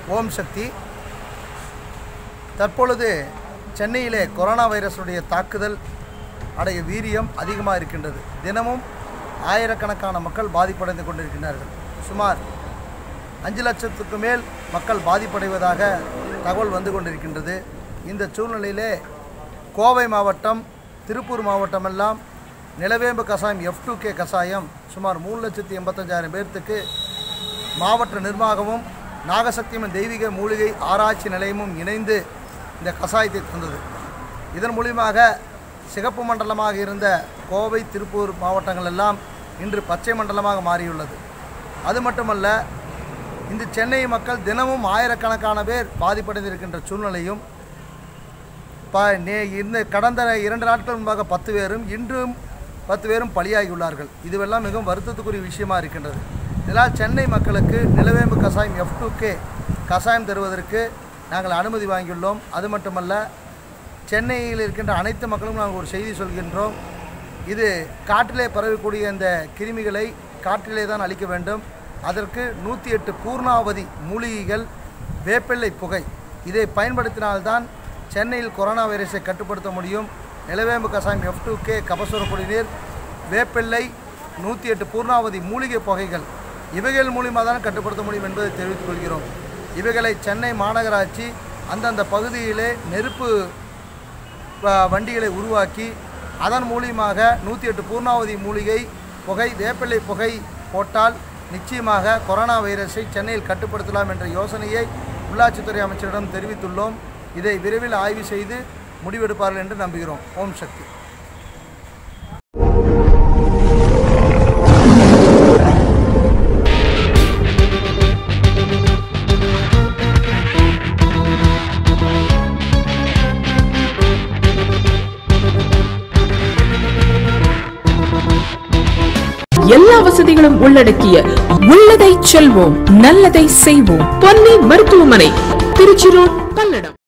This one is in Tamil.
ஓம் சக்தி தற்பொழுது சென்னையிலே கொரோனா வைரஸுடைய தாக்குதல் அடைய வீரியம் அதிகமாக இருக்கின்றது தினமும் ஆயிரக்கணக்கான மக்கள் பாதிப்படைந்து கொண்டிருக்கின்றார்கள் சுமார் அஞ்சு லட்சத்துக்கு மேல் மக்கள் பாதிப்படைவதாக தகவல் வந்து கொண்டிருக்கின்றது இந்த சூழ்நிலையிலே கோவை மாவட்டம் திருப்பூர் மாவட்டமெல்லாம் நிலவேம்பு கசாயம் எஃப் டூ கே கசாயம் சுமார் மூணு லட்சத்தி எண்பத்தஞ்சாயிரம் பேர்த்துக்கு மாவட்ட நிர்வாகமும் நாகசக்தியம்மன் தெய்வீக மூலிகை ஆராய்ச்சி நிலையமும் இணைந்து இந்த கசாயத்தை தந்தது இதன் மூலியமாக சிகப்பு மண்டலமாக இருந்த கோவை திருப்பூர் மாவட்டங்கள் எல்லாம் இன்று பச்சை மண்டலமாக மாறியுள்ளது அது மட்டுமல்ல இந்த சென்னை மக்கள் தினமும் ஆயிரக்கணக்கான பேர் பாதிப்படைந்திருக்கின்ற சூழ்நிலையும் ப நே இந்த கடந்த இரண்டு நாட்கள் முன்பாக பத்து பேரும் இன்றும் பத்து பேரும் பலியாகியுள்ளார்கள் இதுவெல்லாம் மிகவும் வருத்தத்துக்குரிய விஷயமா இருக்கின்றது இதனால் சென்னை மக்களுக்கு நிலவேம்பு கசாயம் எஃப் டூ கே கசாயம் தருவதற்கு நாங்கள் அனுமதி வாங்கியுள்ளோம் அது மட்டுமல்ல சென்னையில் இருக்கின்ற அனைத்து மக்களும் நாங்கள் ஒரு செய்தி சொல்கின்றோம் இது காற்றிலே பரவக்கூடிய இந்த கிருமிகளை காற்றிலே தான் அழிக்க வேண்டும் அதற்கு நூற்றி எட்டு பூர்ணாவதி மூலிகைகள் வேப்பிள்ளை புகை இதை பயன்படுத்தினால்தான் சென்னையில் கொரோனா வைரஸை கட்டுப்படுத்த முடியும் நிலவேம்பு கசாயம் எஃப் டூ கே கபசுர குடிநீர் வேப்பிள்ளை நூற்றி எட்டு பூர்ணாவதி மூலிகை புகைகள் இவைகள் மூலியமாக தான் கட்டுப்படுத்த முடியும் என்பதை தெரிவித்துக் கொள்கிறோம் இவைகளை சென்னை மாநகராட்சி அந்தந்த பகுதியிலே நெருப்பு வ- வண்டிகளை உருவாக்கி அதன் மூலியமாக நூற்றி எட்டு பூர்ணாவதி மூலிகை புகை வேப்பிள்ளை புகை போட்டால் நிச்சயமாக கொரோனா வைரஸை சென்னையில் கட்டுப்படுத்தலாம் என்ற யோசனையை உள்ளாட்சித்துறை அமைச்சரிடம் தெரிவித்துள்ளோம் இதை விரைவில் ஆய்வு செய்து முடிவெடுப்பார்கள் என்று நம்புகிறோம் ஓம் சக்தி எல்லா வசதிகளும் உள்ளடக்கிய உள்ளதை செல்வோம் நல்லதை செய்வோம் பொன்னி மருத்துவமனை திருச்சி ரோட் பல்லடம்